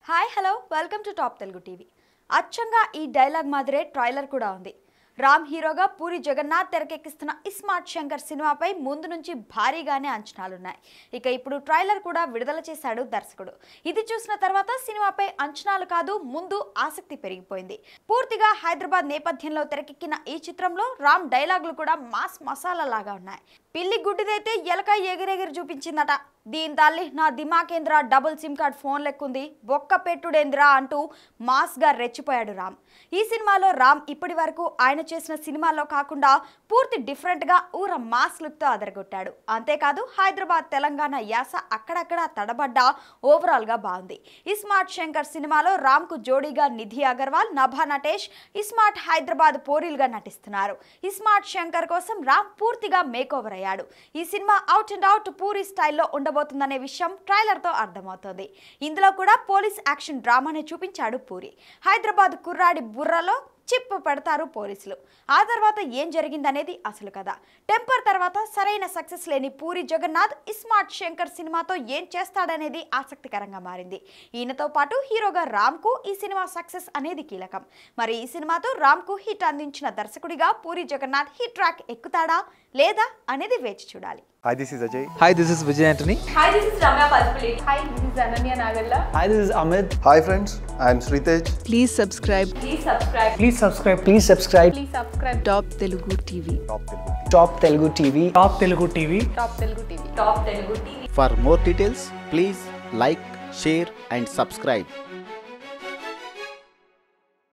Hi hello welcome to top Telugu TV అచ్చంగా ఈ dialogue మాదిరే ట్రైలర్ కూడా ఉంది రామ్ హీరోగా పూరి జగన్నాథ్ తెరకెక్కిస్తున్న ఇస్మార్ట్ శంకర్ సినిమాపై ముందు నుంచి భారీగానే అంచనాలున్నాయి ఇక ఇప్పుడు ట్రైలర్ కూడా విడుదల చేశాడు దర్శకుడు ఇది చూసిన తర్వాత సినిమాపై అంచనాలు కాదు ముందు ఆసక్తి పెరిగిపోయింది పూర్తిగా హైదరాబాద్ నేపథ్యంలో తెరకెక్కిన ఈ చిత్రంలో రామ్ డైలాగులు కూడా మాస్ మసాలా లాగా ఉన్నాయి పిల్లి గుడ్డిదైతే ఎలక ఎగిరెగిరి చూపించిందట దీని తల్లి నా దిమాకేంద్ర డబుల్ సిమ్ కార్డ్ ఫోన్ లెక్కుంది బొక్క పెట్టుడేంద్రా అంటూ మాస్గా రెచ్చిపోయాడు రామ్ ఈ సినిమాలో రామ్ ఇప్పటి వరకు ఆయన చేసిన సినిమాల్లో కాకుండా పూర్తి డిఫరెంట్గా ఊర మాస్ లుక్తో అదరగొట్టాడు అంతేకాదు హైదరాబాద్ తెలంగాణ యాస అక్కడక్కడ తడబడ్డా ఓవరాల్గా బాగుంది ఇస్మార్ట్ శంకర్ సినిమాలో రామ్కు జోడీగా నిధి అగర్వాల్ నభా నటేష్ ఇస్మార్ట్ హైదరాబాద్ పోరీలుగా నటిస్తున్నారు ఇస్మార్ట్ శంకర్ కోసం రామ్ పూర్తిగా మేకోవర్ అయ్యాడు ఈ cinema out and out Puri స్టైల్లో ఉండబోతుందనే విషయం ట్రైలర్తో అర్థమవుతోంది ఇందులో కూడా పోలీస్ యాక్షన్ డ్రామాని చూపించాడు పూరి హైదరాబాద్ కుర్రాడి బుర్రలో చిప్ పెడతారు పోలీసులు ఆ తర్వాత ఏం జరిగిందనేది అసలు కథ టెంపర్ తర్వాత సరైన సక్సెస్ లేని పూరి జగన్నాథ్ ఇస్మార్ట్ శంకర్ సినిమాతో ఏం చేస్తాడనేది ఆసక్తికరంగా మారింది ఈయనతో పాటు హీరోగా రామ్కు ఈ సినిమా సక్సెస్ అనేది కీలకం మరి ఈ సినిమాతో రామ్కు హిట్ అందించిన దర్శకుడిగా పూరి జగన్నాథ్ హిట్ ట్రాక్ ఎక్కుతాడా లేదా అనేది వేచి చూడాలి Hi, this is Ajay. Hi, this is Vijay Antony. Hi, this is Ramya Palpulli. Hi, this is Ananya Nagalla. Hi, this is Amit. Hi, friends. I am Sritej. Please subscribe Please subscribe. Please subscribe. Please subscribe. Please subscribe. Top Telugu TV. Top Telugu TV. Top Telugu TV. Top Telugu TV. Top Telugu TV. For more details, please like, share, and subscribe.